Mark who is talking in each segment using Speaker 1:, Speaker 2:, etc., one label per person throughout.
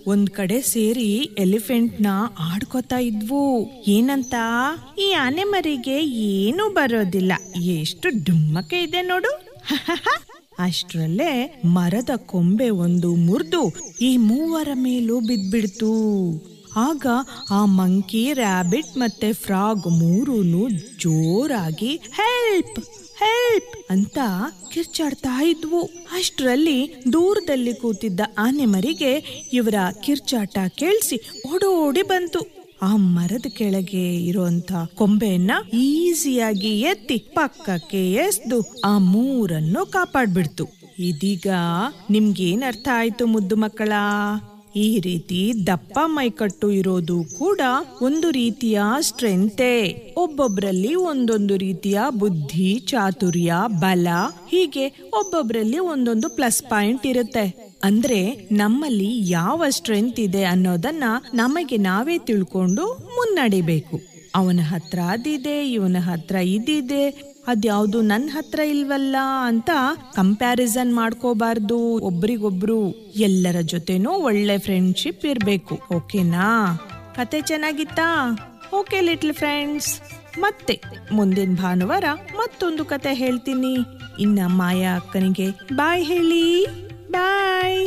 Speaker 1: ಒಂದ್ ಕಡೆ ಸೇರಿ ಎಲಿಫೆಂಟ್ನ ಆಡ್ಕೊತಾ ಇದ್ವು ಏನಂತ ಈ ಆನೆ ಮರಿಗೆ ಏನು ಬರೋದಿಲ್ಲ ಎಷ್ಟು ಡುಮ್ಮಕ್ಕೆ ಇದೆ ನೋಡು ಅಷ್ಟ್ರಲ್ಲೇ ಮರದ ಕೊಂಬೆ ಒಂದು ಮುರಿದು ಈ ಮೂವರ ಮೇಲೂ ಬಿದ್ಬಿಡ್ತು ಆಗ ಆ ಮಂಕಿ ರ್ಯಾಬಿಟ್ ಮತ್ತೆ ಫ್ರಾಗ್ ಮೂರೂನು ಜೋರಾಗಿ ಹೆಲ್ಪ್ ಹೆಲ್ಪ್ ಅಂತ ಕಿರ್ಚಾಡ್ತಾ ಇದ್ವು ಅಷ್ಟರಲ್ಲಿ ದೂರದಲ್ಲಿ ಕೂತಿದ್ದ ಆನೆ ಮರಿಗೆ ಇವರ ಕಿರ್ಚಾಟ ಕೇಳಿಸಿ ಓಡೋಡಿ ಬಂತು ಆ ಮರದ ಕೆಳಗೆ ಇರುವಂತ ಕೊಂಬೆಯನ್ನ ಈಸಿಯಾಗಿ ಎತ್ತಿ ಪಕ್ಕಕ್ಕೆ ಎಸ್ದು ಆ ಮೂರನ್ನು ಕಾಪಾಡ್ಬಿಡ್ತು ಇದೀಗ ನಿಮ್ಗೇನ್ ಅರ್ಥ ಆಯ್ತು ಮುದ್ದು ಮಕ್ಕಳ ಈ ರೀತಿ ದಪ್ಪ ಮೈಕಟ್ಟು ಇರೋದು ಕೂಡ ಒಂದು ರೀತಿಯ ಸ್ಟ್ರೆಂತೆ ಒಬ್ಬೊಬ್ರಲ್ಲಿ ಒಂದೊಂದು ರೀತಿಯ ಬುದ್ಧಿ ಚಾತುರ್ಯ ಬಲ ಹೀಗೆ ಒಬ್ಬೊಬ್ರಲ್ಲಿ ಒಂದೊಂದು ಪ್ಲಸ್ ಪಾಯಿಂಟ್ ಇರುತ್ತೆ ಅಂದ್ರೆ ನಮ್ಮಲ್ಲಿ ಯಾವ ಸ್ಟ್ರೆಂತ್ ಇದೆ ಅನ್ನೋದನ್ನ ನಮಗೆ ನಾವೇ ತಿಳ್ಕೊಂಡು ಮುನ್ನಡಿಬೇಕು ಅವನ ಹತ್ರ ಅದಿದೆ ಇವನ ಹತ್ರ ಇದಿದೆ ಅದ್ಯಾವ್ದು ನನ್ನ ಹತ್ರ ಇಲ್ವಲ್ಲ ಅಂತ ಕಂಪ್ಯಾರಿಸನ್ ಮಾಡ್ಕೋಬಾರ್ದು ಒಬ್ರಿಗೊಬ್ರು ಎಲ್ಲರ ಜೊತೆನೂ ಒಳ್ಳೆ ಫ್ರೆಂಡ್ಶಿಪ್ ಇರ್ಬೇಕು ಓಕೆನಾ ಕತೆ ಚೆನ್ನಾಗಿತ್ತಾ ಓಕೆ ಲಿಟ್ಲ್ ಫ್ರೆಂಡ್ಸ್ ಮತ್ತೆ ಮುಂದಿನ ಭಾನುವಾರ ಮತ್ತೊಂದು ಕತೆ ಹೇಳ್ತೀನಿ ಇನ್ನ ಮಾಯಾ ಅಕ್ಕನಿಗೆ ಬಾಯ್ ಹೇಳಿ ಬಾಯ್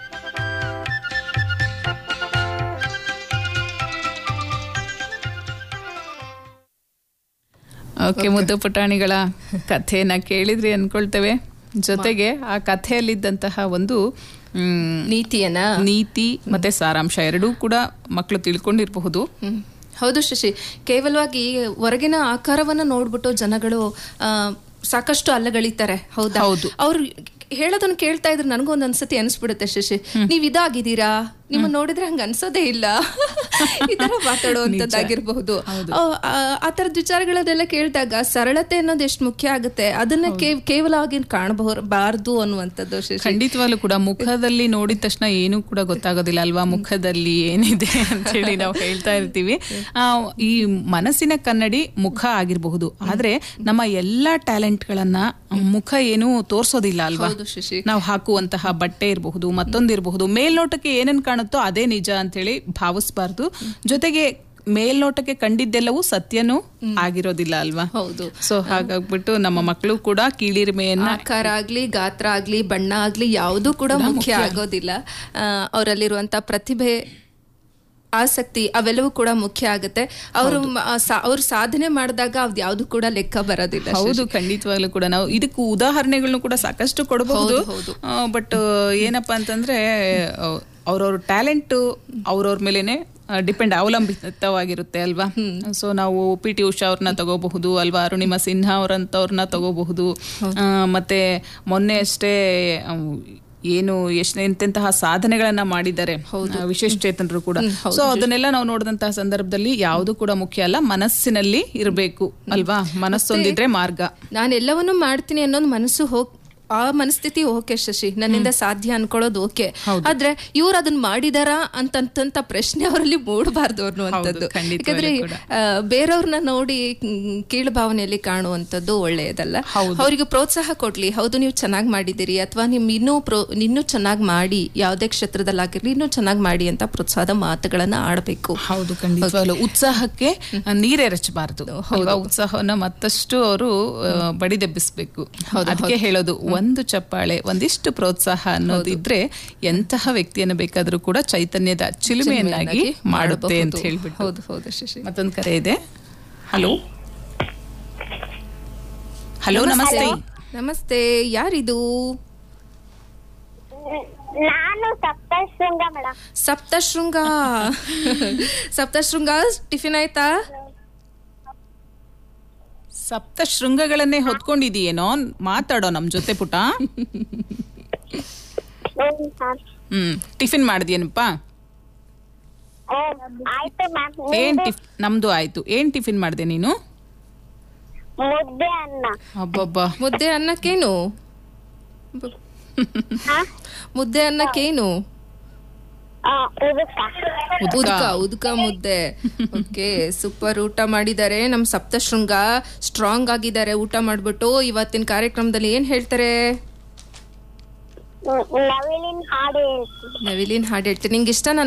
Speaker 2: ಓಕೆ ಮುದ್ದು ಪುಟಾಣಿಗಳ ಕಥೆನ ಕೇಳಿದ್ರಿ ಅನ್ಕೊಳ್ತೇವೆ ಜೊತೆಗೆ ಆ ಕಥೆಯಲ್ಲಿದ್ದಂತಹ ಒಂದು ಮ್,
Speaker 3: ನೀತಿಯನ್ನ
Speaker 2: ನೀತಿ ಮತ್ತೆ ಸಾರಾಂಶ ಎರಡೂ ಕೂಡ ಮಕ್ಕಳು ತಿಳ್ಕೊಂಡಿರಬಹುದು
Speaker 3: ಹ್ಮ್. ಹೌದು ಶಶಿ ಕೇವಲವಾಗಿ ಹೊರಗಿನ ಆಕಾರವನ್ನ ನೋಡ್ಬಿಟ್ಟು ಜನಗಳು ಆ, ಸಾಕಷ್ಟು ಅಲ್ಲಗಳಿತಾರೆ ಹೌದಾ
Speaker 2: ಹೌದು.
Speaker 3: ಅವ್ರು ಹೇಳೋದನ್ನ ಕೇಳ್ತಾ ಇದ್ರೆ ನನಗೂ ಒಂದ್ ಅನ್ಸತಿ ಅನ್ಸ್ಬಿಡುತ್ತೆ ಶಶಿ ನೀವ್ ಇದಾಗಿದ್ದೀರಾ ನಿಮ್ಮ ನೋಡಿದ್ರೆ ಹಂಗ ಅನ್ಸೋದೇ ಇಲ್ಲ ಈ ತರ ಮಾತಾಡುವಂತದ್ದಾಗಿರ್ಬಹುದು ಆ ತರದ ವಿಚಾರಗಳನ್ನೆಲ್ಲ ಕೇಳಿದಾಗ ಸರಳತೆ ಅನ್ನೋದು ಎಷ್ಟು ಮುಖ್ಯ ಆಗುತ್ತೆ ಅದನ್ನ ಕೇ- ಕೇವಲವಾಗಿ ಕಾಣಬಹುಬಾರ್ದು ಅನ್ನುವಂಥದ್ದು ಶಶಿ
Speaker 2: ಖಂಡಿತವಾಗ್ಲೂ ಕೂಡ ಮುಖದಲ್ಲಿ ನೋಡಿದ ತಕ್ಷಣ ಏನೂ ಕೂಡ ಗೊತ್ತಾಗೋದಿಲ್ಲ ಅಲ್ವಾ ಮುಖದಲ್ಲಿ ಏನಿದೆ ಅಂತ ಹೇಳಿ ನಾವು ಹೇಳ್ತಾ ಇರ್ತೀವಿ ಆ, ಈ ಮನಸ್ಸಿನ ಕನ್ನಡಿ ಮುಖ ಆಗಿರಬಹುದು ಆದ್ರೆ ನಮ್ಮ ಎಲ್ಲಾ ಟ್ಯಾಲೆಂಟ್ಗಳನ್ನ ಮುಖ ಏನು ತೋರ್ಸೋದಿಲ್ಲ ಅಲ್ವಾ
Speaker 3: ಹೌದು ಶಶಿ
Speaker 2: ನಾವು ಹಾಕುವಂತಹ ಬಟ್ಟೆ ಇರಬಹುದು ಮತ್ತೊಂದಿರಬಹುದು ಮೇಲ್ನೋಟಕ್ಕೆ ಏನೇನ್ ಕಾಣುತ್ತೋ ಅದೇ ನಿಜ ಅಂತ ಹೇಳಿ ಭಾವಿಸ್ಬಾರ್ದು ಜೊತೆಗೆ ಮೇಲ್ನೋಟಕ್ಕೆ ಕಂಡಿದ್ದೆಲ್ಲವೂ ಸತ್ಯನೂ ಆಗಿರೋದಿಲ್ಲ ಅಲ್ವಾ
Speaker 3: ಹೌದು
Speaker 2: ಸೊ ಹಾಗಾಗ್ಬಿಟ್ಟು ನಮ್ಮ ಮಕ್ಕಳು ಕೂಡ ಕೀಳಿರಿಮೆಯನ್ನ
Speaker 3: ಆಕಾರ ಆಗ್ಲಿ ಗಾತ್ರ ಆಗ್ಲಿ ಬಣ್ಣ ಆಗ್ಲಿ ಯಾವುದೂ ಕೂಡ ಮುಖ್ಯ ಆಗೋದಿಲ್ಲ ಆ, ಅವರಲ್ಲಿರುವಂತ ಪ್ರತಿಭೆ ಆಸಕ್ತಿ ಅವೆಲ್ಲವೂ ಕೂಡ ಮುಖ್ಯ ಆಗುತ್ತೆ ಅವರು ಅವ್ರು ಸಾಧನೆ ಮಾಡಿದಾಗ ಅದ್ ಯಾವ್ದು ಕೂಡ ಲೆಕ್ಕ ಬರೋದಿಲ್ಲ
Speaker 2: ಹೌದು ಖಂಡಿತವಾಗ್ಲೂ ಕೂಡ ನಾವು ಇದಕ್ಕೂ ಉದಾಹರಣೆಗಳನ್ನು ಕೂಡ ಸಾಕಷ್ಟು ಕೊಡಬಹುದು ಬಟ್ ಏನಪ್ಪಾ ಅಂತಂದ್ರೆ ಅವ್ರವ್ರ ಟ್ಯಾಲೆಂಟ್ ಅವ್ರವ್ರ ಮೇಲೇನೆ ಡಿಪೆಂಡ್ ಅವಲಂಬಿತವಾಗಿರುತ್ತೆ ಅಲ್ವಾ ಸೊ ನಾವು ಪಿ ಟಿ ಉಷಾ ಅವ್ರನ್ನ ತಗೋಬಹುದು ಅಲ್ವಾ ಅರುಣಿಮಾ ಸಿನ್ಹಾ ಅವರಂತವ್ರನ್ನ ತಗೋಬಹುದು ಆ, ಮತ್ತೆ ಮೊನ್ನೆ ಅಷ್ಟೇ ಅವ್ ಏನು ಎಷ್ಟು ಎಂತೆಂತಹ ಸಾಧನೆಗಳನ್ನ ಮಾಡಿದ್ದಾರೆ ಆ, ವಿಶೇಷಚೇತನರು ಕೂಡ ಸೊ ಅದನ್ನೆಲ್ಲ ನಾವು ನೋಡಿದಂತಹ ಸಂದರ್ಭದಲ್ಲಿ ಯಾವುದು ಕೂಡ ಮುಖ್ಯ ಅಲ್ಲ ಮನಸ್ಸಿನಲ್ಲಿ ಇರಬೇಕು ಅಲ್ವಾ ಮನಸ್ಸೊಂದಿದ್ರೆ ಮಾರ್ಗ
Speaker 3: ನಾನು ಎಲ್ಲವನ್ನೂ ಮಾಡ್ತೀನಿ ಅನ್ನೋದು ಮನಸ್ಸು ಹೋಗ್ ಆ ಮನಸ್ಥಿತಿ ಓಕೆ ಶಶಿ ನನ್ನಿಂದ ಸಾಧ್ಯ ಅನ್ಕೊಳ್ಳೋದು ಓಕೆ ಆದ್ರೆ ಇವ್ರು ಅದನ್ನ ಮಾಡಿದಾರ ಅಂತಂತ ಪ್ರಶ್ನೆ ಅವರಲ್ಲಿ ಮೂಡಬಾರ್ದು ಅನ್ನುವಂಥದ್ದು
Speaker 2: ಖಂಡಿತವಾಗ್ಲೂ
Speaker 3: ಯಾಕಂದ್ರೆ ಆ, ಬೇರೆಯವ್ರನ್ನ ನೋಡಿ ಮ್, ಕೀಳು ಭಾವನೆಯಲ್ಲಿ ಕಾಣುವಂಥದ್ದು ಒಳ್ಳೆಯದಲ್ಲ ಅವರಿಗೆ ಪ್ರೋತ್ಸಾಹ ಕೊಡ್ಲಿ ಹೌದು ನೀವು ಚೆನ್ನಾಗಿ ಮಾಡಿದಿರಿ ಅಥವಾ ನಿಮ್ ಇನ್ನೂ ಪ್ರೋ ಇನ್ನೂ ಚೆನ್ನಾಗಿ ಮಾಡಿ ಯಾವುದೇ ಕ್ಷೇತ್ರದಲ್ಲಾಗಿರ್ಲಿ ಇನ್ನೂ ಚೆನ್ನಾಗಿ ಮಾಡಿ ಅಂತ ಪ್ರೋತ್ಸಾಹದ ಮಾತುಗಳನ್ನ ಆಡಬೇಕು
Speaker 2: ಹೌದು ಖಂಡಿತವಾಗ್ಲು ಉತ್ಸಾಹಕ್ಕೆ ನೀರೆರಚಬಾರದು ಅಲ್ವಾ ಉತ್ಸಾಹವನ್ನ ಮತ್ತಷ್ಟು ಅವರು ಬಡಿದೆಬ್ಬಿಸ್ಬೇಕು ಅದಕ್ಕೆ ಹೇಳೋದು ಒಂದು ಚಪ್ಪಾಳೆ ಒಂದಿಷ್ಟು ಪ್ರೋತ್ಸಾಹ ಅನ್ನೋದಿದ್ರೆ ಎಂತಹ ವ್ಯಕ್ತಿಯನ್ನು ಬೇಕಾದ್ರೂ ಕೂಡ ಚೈತನ್ಯದ ಚಿಲುಮೆಯನ್ನಾಗಿ ಮಾಡುತ್ತೆ ಅಂತ ಹೇಳ್ಬಿಟ್ಟು
Speaker 3: ಹೌದು ಹೌದು ಶಶಿ
Speaker 2: ಮತ್ತೊಂದು ಕರೆ ಇದೆ ಹಲೋ ಹಲೋ ನಮಸ್ತೆ
Speaker 3: ನಮಸ್ತೆ ಯಾರಿದು
Speaker 4: ನಾನು ಸಪ್ತಶೃಂಗ ಮೇಡಮ್
Speaker 3: ಸಪ್ತಶೃಂಗ ಸಪ್ತಶೃಂಗ ಟಿಫಿನ್ ಆಯ್ತಾ
Speaker 2: ಸಪ್ತ ಶೃಂಗಗಳನ್ನೇ ಹೊತ್ಕೊಂಡಿದೀಯೇನೋ ಮಾತಾಡೋ ನಮ್ ಜೊತೆ ಪುಟ ಹ್ಮ್ ಟಿಫಿನ್ ಮಾಡಿದ್ಯೇನಪ್ಪ
Speaker 4: ಆಯ್ತು ಮ್ಯಾಮ್
Speaker 2: ಏನ್ ಟಿಫ್ ನಮ್ದು ಆಯ್ತು ಏನ್ ಟಿಫಿನ್ ಮಾಡಿದೆ ನೀನು
Speaker 4: ಮುದ್ದೆ ಅನ್ನ
Speaker 2: ಅಬ್ಬಬ್ಬ
Speaker 3: ಮುದ್ದೆ ಅನ್ನಕ್ಕೇನು
Speaker 4: ಹಾ?
Speaker 3: ಮುದ್ದೆ ಅನ್ನಕ್ಕೇನು
Speaker 4: ಆ, ಉದುಕ
Speaker 3: ಉದ್ಕ ಉದ್ಕ ಮುದ್ದೆ ಓಕೆ ಸೂಪರ್ ಊಟ ಮಾಡಿದ್ದಾರೆ ನಮ್ ಸಪ್ತಶೃಂಗ ಸ್ಟ್ರಾಂಗ್ ಆಗಿದ್ದಾರೆ ಊಟ ಮಾಡ್ಬಿಟ್ಟು ಇವತ್ತಿನ ಕಾರ್ಯಕ್ರಮದಲ್ಲಿ ಏನ್ ಹೇಳ್ತಾರೆ
Speaker 4: ನವಿಲಿನ ಹಾಡು ಹೇಳ್ತೀನಿ
Speaker 3: ನವಿಲಿನ್ ಹಾಡು ಹೇಳ್ತೀನಿ ನಿಂಗೆ ಇಷ್ಟ